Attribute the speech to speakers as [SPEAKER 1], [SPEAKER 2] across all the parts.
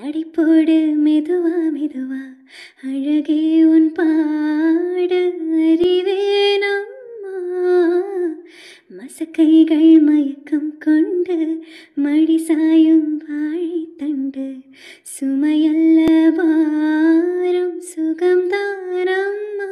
[SPEAKER 1] அடிப்போடு மெதுவா மெதுவா அழகே உன் பாடு அறிவேனம்மா மசக்கைகள் மயக்கம் கொண்டு மடி சாயும் வாழைத்தண்டு சுமையல்ல பாரம் சுகம்தானம்மா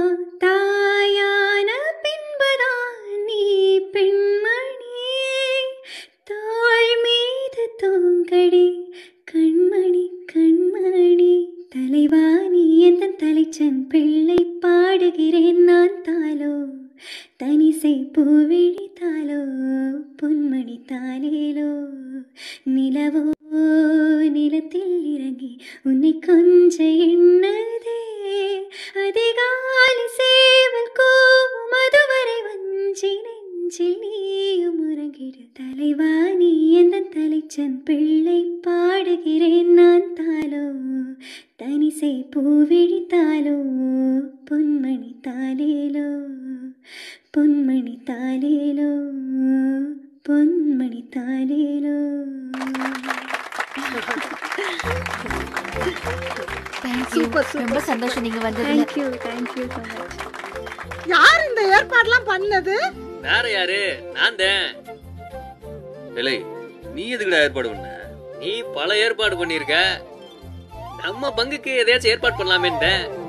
[SPEAKER 1] தாயான பின்புதான் நீ பெண்மணி தோள் மீது தூங்கடி கண்மணி கண்மணி தலைவாணி எந்த தலைச்சன் பிள்ளை பாடுகிறேன் நான் தாலோ தனிசை பூவிழித்தாலோ பொன்மணி தாலேலோ நிலவோ நிலத்தில் இறங்கி உன்னை கொஞ்ச எண்ணதே அதிகாலை சேவல் கோவும் அதுவரை வஞ்சி நெஞ்சில் நீயும் உறங்கிடு தலைவாணி எந்த தலைச்சன் பிள்ளை பாடுகிறேன் நான் தாலோ தனிசை பூவிழித்தாலோ பொன்மணி தாலேலோ பொன்மணி தாலேலோ பொன்மணி தாலேலோ
[SPEAKER 2] தேங்க்யூ
[SPEAKER 3] சூப்பர், சூப்பர்,
[SPEAKER 2] ரொம்ப சந்தோஷம் நீங்க வந்ததுல
[SPEAKER 1] தேங்க்யூ தேங்க்யூ ஸோ மச்
[SPEAKER 3] யார் இந்த ஏற்பாடுலாம் பண்ணது
[SPEAKER 4] வேற யாரு நான் தான் இல்லை நீ எதுக்குடா ஏற்பாடு பண்ண நீ பல ஏற்பாடு பண்ணிருக்க நம்ம பங்குக்கு எதையாச்சும் ஏற்பாடு பண்ணலாமேன்னு